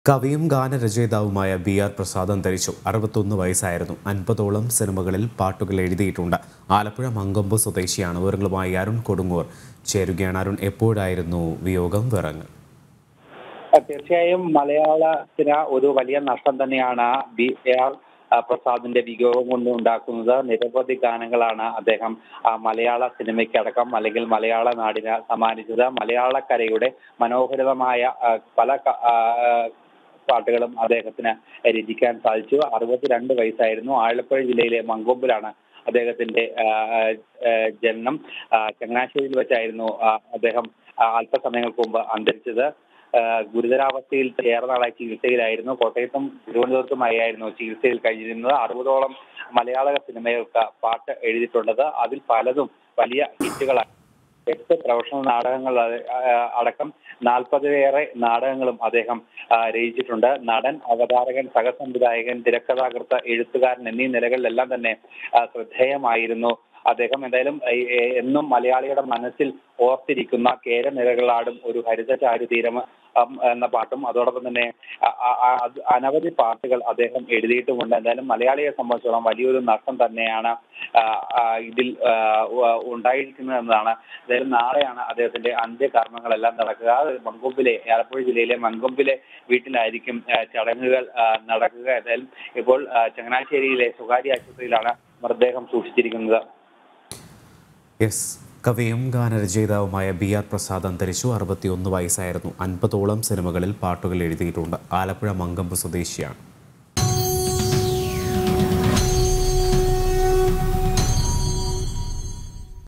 കവിയും ഗാനരചയിതാവുമായ B R Prasad അന്തരിച്ചു അറുപത്തൊന്ന് വയസ്സായിരുന്നു അൻപതോളം സിനിമകളിൽ പാട്ടുകൾ എഴുതിയിട്ടുണ്ട് ആലപ്പുഴ മങ്കൊമ്പ് സ്വദേശിയാണ് വിവരങ്ങളുമായി അരുൺ കൊടുങ്ങൂർ ചേരുകയാണ് അരുൺ എപ്പോഴായിരുന്നു വിയോഗം വിറങ്ങ് തീർച്ചയായും മലയാളത്തിന് ഒരു വലിയ നഷ്ടം തന്നെയാണ് ബി ആർ പ്രസാദിന്റെ വിയോഗം കൊണ്ട് ഉണ്ടാക്കുന്നത് നിരവധി ഗാനങ്ങളാണ് അദ്ദേഹം ആ, മലയാള സിനിമയ്ക്കടക്കം അല്ലെങ്കിൽ മലയാള നാടിന് സമ്മാനിച്ചത് മലയാളക്കരയുടെ മനോഹരിതമായ ആ, പല ക- ആ, പാട്ടുകളും അദ്ദേഹത്തിന് രചിക്കാൻ സാധിച്ചു അറുപത്തിരണ്ട് വയസ്സായിരുന്നു ആലപ്പുഴ ജില്ലയിലെ മങ്കൊമ്പിലാണ് അദ്ദേഹത്തിന്റെ ആ, ആ, ജനനം ആ, ചങ്ങനാശ്ശേരിയിൽ വെച്ചായിരുന്നു ആ, അദ്ദേഹം ആ, അല്പസമയങ്ങൾക്ക് മുമ്പ് അന്തരിച്ചത് ആ, ഗുരുതരാവസ്ഥയിൽ ഏറെ നാളായി ചികിത്സയിലായിരുന്നു കോട്ടയത്തും തിരുവനന്തപുരത്തുമായിരുന്നു ചികിത്സയിൽ കഴിഞ്ഞിരുന്നത് അറുപതോളം മലയാള സിനിമകൾക്ക് പാട്ട് എഴുതിയിട്ടുള്ളത് അതിൽ പലതും വലിയ ഹിറ്റുകളായി എട്ട് പ്രൊഫഷണൽ നാടകങ്ങൾ അത്, ആ, അടക്കം നാൽപ്പതിലേറെ നാടകങ്ങളും അദ്ദേഹം ആ, രചിച്ചിട്ടുണ്ട് നടൻ അവതാരകൻ സഹസംവിധായകൻ തിരക്കഥാകൃത്ത് എഴുത്തുകാരൻ എന്നീ നിലകളിലെല്ലാം തന്നെ ആ, ശ്രദ്ധേയമായിരുന്നു അദ്ദേഹം എന്തായാലും ഈ, ഏ, എന്നും മലയാളിയുടെ മനസ്സിൽ ഓർത്തിരിക്കുന്ന കേരനിരകളാടും ഒരു ഹരിത ചാരുതീരം ഉം, എന്ന പാട്ടും അതോടൊപ്പം തന്നെ അ- അ- അ- അത് അനവധി പാട്ടുകൾ അദ്ദേഹം എഴുതിയിട്ടുമുണ്ട് എന്തായാലും മലയാളിയെ സംബന്ധിച്ചോളം വലിയൊരു നഷ്ടം തന്നെയാണ് ആ, ആ, ഇതിൽ ആ, ഉ- ഉണ്ടായിരിക്കുന്നത് എന്നതാണ് എന്തായാലും നാളെയാണ് അദ്ദേഹത്തിന്റെ അന്ത്യകർമ്മങ്ങളെല്ലാം നടക്കുക അത് മങ്കൊമ്പിലെ ആലപ്പുഴ ജില്ലയിലെ മങ്കൊമ്പിലെ വീട്ടിലായിരിക്കും ആ, ചടങ്ങുകൾ ആ, നടക്കുക എന്തായാലും ഇപ്പോൾ ആ, ചങ്ങനാശ്ശേരിയിലെ സ്വകാര്യ ആശുപത്രിയിലാണ് മൃതദേഹം സൂക്ഷിച്ചിരിക്കുന്നത് യെസ് കവിയും ഗാനരചയിതാവുമായ ബി ആർ പ്രസാദ് അന്തരിച്ചു അറുപത്തിയൊന്ന് വയസ്സായിരുന്നു അൻപതോളം സിനിമകളിൽ പാട്ടുകൾ എഴുതിയിട്ടുണ്ട് ആലപ്പുഴ മങ്കമ്പ് സ്വദേശിയാണ്